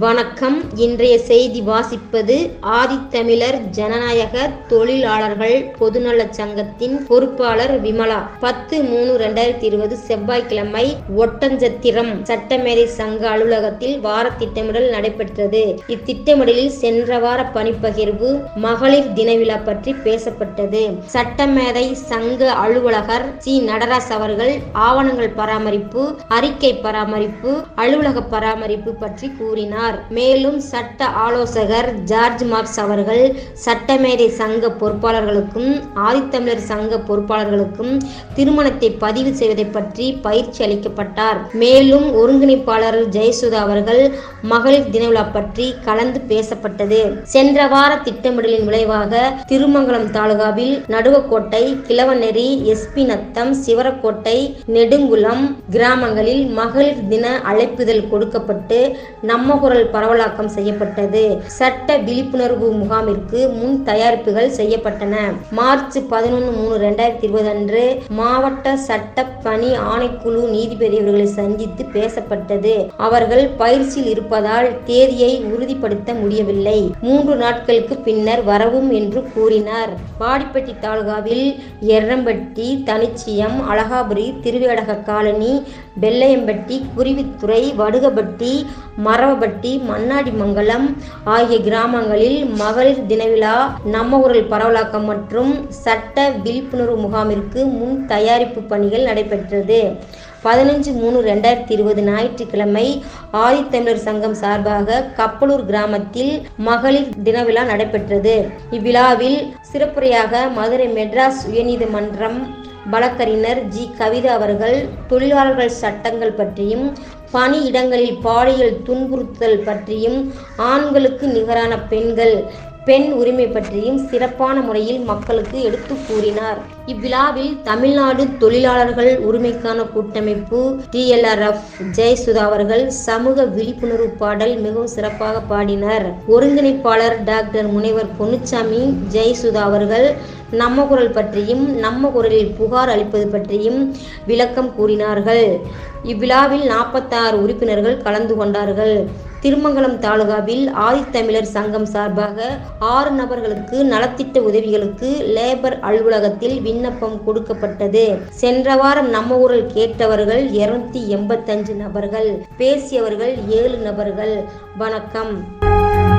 வணக்கம் இன்றைய செய்தி வாசிப்பது ஆதித்தமிழர் ஜனநாயக தொழிலாளர்கள் பொதுநலச் சங்கத்தின் பொறுப்பாளர் விமலா பத்து மூணு ரெண்டாயிரத்தி இருபது செவ்வாய்க்கிழமை ஒட்டஞ்சத்திரம் சட்டமேதை சங்க அலுவலகத்தில் வார திட்டமிடல் நடைபெற்றது இத்திட்டமிடலில் சென்ற வார பணிப்பகிர்வு மகளிர் தின விழா பற்றி பேசப்பட்டது சட்டமேதை சங்க அலுவலகர் சி நடராஜ் அவர்கள் ஆவணங்கள் பராமரிப்பு அறிக்கை பராமரிப்பு அலுவலக பராமரிப்பு பற்றி கூறினார் மேலும் சட்ட ஆலோசகர் ஜார்ஜ் மார்க்ஸ் அவர்கள் சட்டமேதை சங்க பொறுப்பாளர்களுக்கும் ஆதித்தமிழர் சங்க பொறுப்பாளர்களுக்கும் திருமணத்தை பதிவு செய்வதை பற்றி பயிற்சி அளிக்கப்பட்டார் மேலும் ஒருங்கிணைப்பாளர் ஜெயசுதா அவர்கள் மகளிர் தின விழா பற்றி கலந்து பேசப்பட்டது சென்ற வார திட்டமிடலின் விளைவாக திருமங்கலம் தாலுகாவில் நடுவக்கோட்டை கிழவநெறி எஸ்பி நத்தம் சிவரக்கோட்டை நெடுங்குளம் கிராமங்களில் மகளிர் தின அழைப்புதல் கொடுக்கப்பட்டு நம்ம குரல் பரவலாக்கம் செய்யப்பட்டது சட்ட விழிப்புணர்வு முகாமிற்கு முன் தயாரிப்புகள் செய்யப்பட்டன மார்ச் பதினொன்று மூணு ரெண்டாயிரத்தி இருபது அன்று மாவட்ட சட்ட பணி ஆணைக்குழு நீதிபதி அவர்களை சந்தித்து பேசப்பட்டது அவர்கள் பயிற்சியில் இருப்பதால் தேதியை உறுதிப்படுத்த முடியவில்லை மூன்று நாட்களுக்கு பின்னர் வரவும் என்று கூறினார் வாடிப்பட்டி தாலுகாவில் எர்ரம்பட்டி தனிச்சியம் அழகாபுரி திருவேடக காலனி வெள்ளையம்பட்டி குருவித்துறை வடுகப்பட்டி மரவப்பட்டி மண்ணாடிமங்கலம் ஆகிய கிராமங்களில் மகளிர் தினவிழா நம்ம குரல் பரவலாக்கம் மற்றும் சட்ட விழிப்புணர்வு முகாமிற்கு முன் தயாரிப்பு பணிகள் நடைபெற்றது பதினஞ்சு மூணு ரெண்டாயிரத்தி இருபது ஞாயிற்றுக்கிழமை ஆதித்தமிழர் சங்கம் சார்பாக கப்பலூர் கிராமத்தில் மகளிர் தினவிழா நடைபெற்றது இவ்விழாவில் சிறப்புரையாக மதுரை மெட்ராஸ் உயர்நீதிமன்றம் வழக்கறிஞர் ஜி கவிதா அவர்கள் தொழிலாளர்கள் சட்டங்கள் பற்றியும் பணியிடங்களில் பாலியல் துன்புறுத்தல் பற்றியும் ஆண்களுக்கு நிகரான பெண்கள் பெண் உரிமை பற்றியும் சிறப்பான முறையில் மக்களுக்கு எடுத்து கூறினார் இவ்விழாவில் தமிழ்நாடு தொழிலாளர்கள் உரிமைக்கான கூட்டமைப்பு டிஎல்ஆர்எஃப் ஜெயசுதா அவர்கள் சமூக விழிப்புணர்வு பாடல் மிகவும் சிறப்பாக பாடினர் ஒருங்கிணைப்பாளர் டாக்டர் முனைவர் பொன்னுச்சாமி ஜெயசுதா அவர்கள் நம்ம குரல் பற்றியும் நம்ம குரலில் புகார் அளிப்பது பற்றியும் விளக்கம் கூறினார்கள் இவ்விழாவில் நாற்பத்தாறு உறுப்பினர்கள் கலந்து கொண்டார்கள் திருமங்கலம் தாலுகாவில் ஆதித்தமிழர் சங்கம் சார்பாக ஆறு நபர்களுக்கு நலத்திட்ட உதவிகளுக்கு லேபர் அலுவலகத்தில் விண்ணப்பம் கொடுக்கப்பட்டது சென்ற வாரம் நம்ம ஊரில் கேட்டவர்கள் இருநூத்தி எண்பத்தஞ்சு நபர்கள் பேசியவர்கள் ஏழு நபர்கள் வணக்கம்